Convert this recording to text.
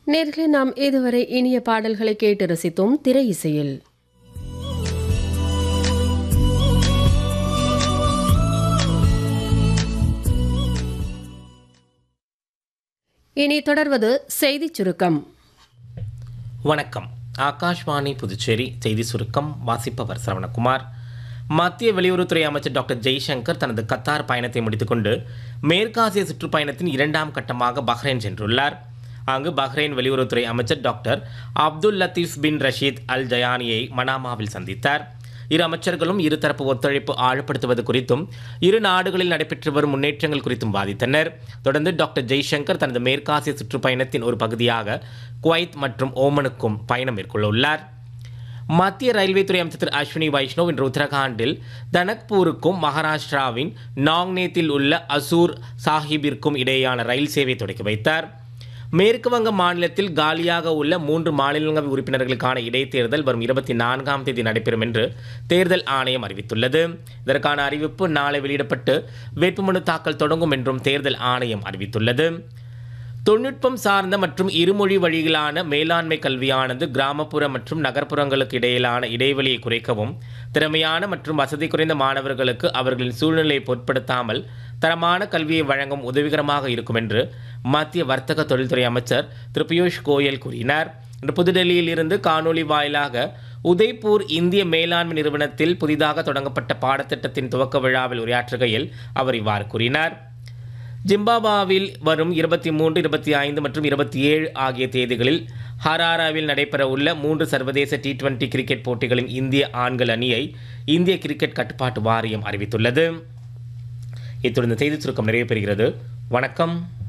நேர்களே நாம் இதுவரை இனிய பாடல்களை கேட்டு ரசித்தோம் திரை இசையில் இனி தொடர்வது செய்திச் சுருக்கம் வணக்கம் ஆகாஷ்வாணி புதுச்சேரி செய்தி சுருக்கம் வாசிப்பவர் சரவணகுமார் மத்திய வெளியுறவுத்துறை அமைச்சர் டாக்டர் ஜெய்சங்கர் தனது கத்தார் பயணத்தை முடித்துக்கொண்டு மேற்காசிய சுற்றுப்பயணத்தின் இரண்டாம் கட்டமாக பஹ்ரைன் சென்றுள்ளார் அங்கு பஹ்ரைன் வெளியுறவுத்துறை அமைச்சர் doctor Abdul Latif bin Rashid Al ஜயானியை மனாமாவில் சந்தித்தார் இரு அமைச்சர்களும் இருதரப்பு ஒத்துழைப்பு ஆழப்படுத்துவது குறித்தும் இரு நாடுகளில் நடைபெற்று வரும் முன்னேற்றங்கள் குறித்தும் வாதித்தனர் தொடர்ந்து டாக்டர் ஜெய்சங்கர் தனது மேற்காசிய சுற்றுப்பயணத்தின் ஒரு பகுதியாக குவைத் மற்றும் ஓமனுக்கும் பயணம் மேற்கொள்ள உள்ளார் மத்திய ரயில்வே துறை அமைச்சர் திரு அஸ்வினி வைஷ்ணவ் இன்று உத்தரகாண்டில் தனக்பூருக்கும் மகாராஷ்டிராவின் நாங்னேத்தில் உள்ள அசூர் சாஹிப்பிற்கும் இடையேயான ரயில் சேவை தொடங்கி வைத்தார் மேற்கு வங்க மாநிலத்தில் காலியாக உள்ள மூன்று மாநிலங்களவை உறுப்பினர்களுக்கான இடைத்தேர்தல் வரும் இருபத்தி நான்காம் தேதி நடைபெறும் என்று தேர்தல் ஆணையம் அறிவித்துள்ளது இதற்கான அறிவிப்பு நாளை வெளியிடப்பட்டு வேட்புமனு தாக்கல் தொடங்கும் என்றும் தேர்தல் ஆணையம் அறிவித்துள்ளது தொழில்நுட்பம் சார்ந்த மற்றும் இருமொழி வழியிலான மேலாண்மை கல்வியானது கிராமப்புற மற்றும் நகர்ப்புறங்களுக்கு இடையிலான இடைவெளியை குறைக்கவும் திறமையான மற்றும் வசதி குறைந்த மாணவர்களுக்கு அவர்களின் சூழ்நிலையை பொருட்படுத்தாமல் தரமான கல்வியை வழங்கும் உதவிகரமாக இருக்கும் என்று மத்திய வர்த்தக தொழில்துறை அமைச்சர் திரு பியூஷ் கோயல் கூறினார் இன்று புதுடெல்லியில் இருந்து காணொலி வாயிலாக உதய்பூர் இந்திய மேலாண்மை நிறுவனத்தில் புதிதாக தொடங்கப்பட்ட பாடத்திட்டத்தின் துவக்க விழாவில் உரையாற்றுகையில் அவர் இவ்வாறு கூறினார் ஜிம்பாபாவில் வரும் இருபத்தி மூன்று இருபத்தி ஐந்து மற்றும் இருபத்தி ஏழு ஆகிய தேதிகளில் ஹராராவில் நடைபெற உள்ள மூன்று சர்வதேச டி டுவெண்டி கிரிக்கெட் போட்டிகளின் இந்திய ஆண்கள் அணியை இந்திய கிரிக்கெட் கட்டுப்பாட்டு வாரியம் அறிவித்துள்ளது இத்துடன் இந்த செய்தி சுருக்கம் நிறைவு பெறுகிறது வணக்கம்